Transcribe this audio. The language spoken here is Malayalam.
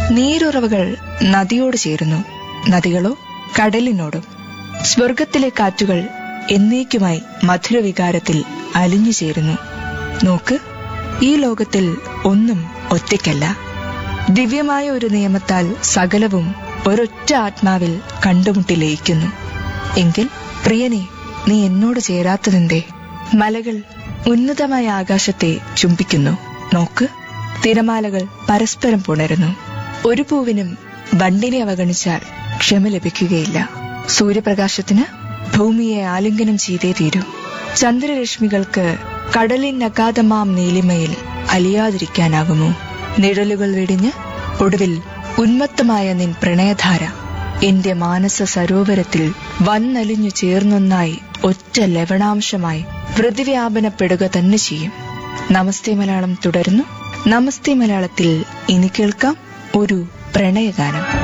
നീരുറവകൾ നദിയോട് ചേരുന്നു നദികളോ കടലിനോടും സ്വർഗത്തിലെ കാറ്റുകൾ എന്നേക്കുമായി മധുരവികാരത്തിൽ അലിഞ്ഞു ചേരുന്നു നോക്ക് ഈ ലോകത്തിൽ ഒന്നും ഒറ്റയ്ക്കല്ല ദിവ്യമായ ഒരു നിയമത്താൽ സകലവും ഒരൊറ്റ ആത്മാവിൽ കണ്ടുമുട്ടി ലയിക്കുന്നു എങ്കിൽ പ്രിയനെ നീ എന്നോട് ചേരാത്തതെന്തേ മലകൾ ഉന്നതമായ ആകാശത്തെ ചുംബിക്കുന്നു നോക്ക് തിരമാലകൾ പരസ്പരം പുണരുന്നു ഒരു പൂവിനും വണ്ടിനെ അവഗണിച്ചാൽ ക്ഷമ ലഭിക്കുകയില്ല സൂര്യപ്രകാശത്തിന് ഭൂമിയെ ആലിംഗനം ചെയ്തേ തീരൂ ചന്ദ്രരശ്മികൾക്ക് കടലിനഗാധമാം നീലിമയിൽ അലിയാതിരിക്കാനാകുമോ നിഴലുകൾ വെടിഞ്ഞ് ഒടുവിൽ ഉന്മത്തമായ നിൻ പ്രണയധാര എന്റെ മാനസ സരോവരത്തിൽ വന്നലിഞ്ഞു ചേർന്നൊന്നായി ഒറ്റ ലവണാംശമായി വൃതിവ്യാപനപ്പെടുക തന്നെ ചെയ്യും നമസ്തേ മലയാളം തുടരുന്നു നമസ്തേ മലയാളത്തിൽ ഇനി കേൾക്കാം ഒരു പ്രണയഗാനം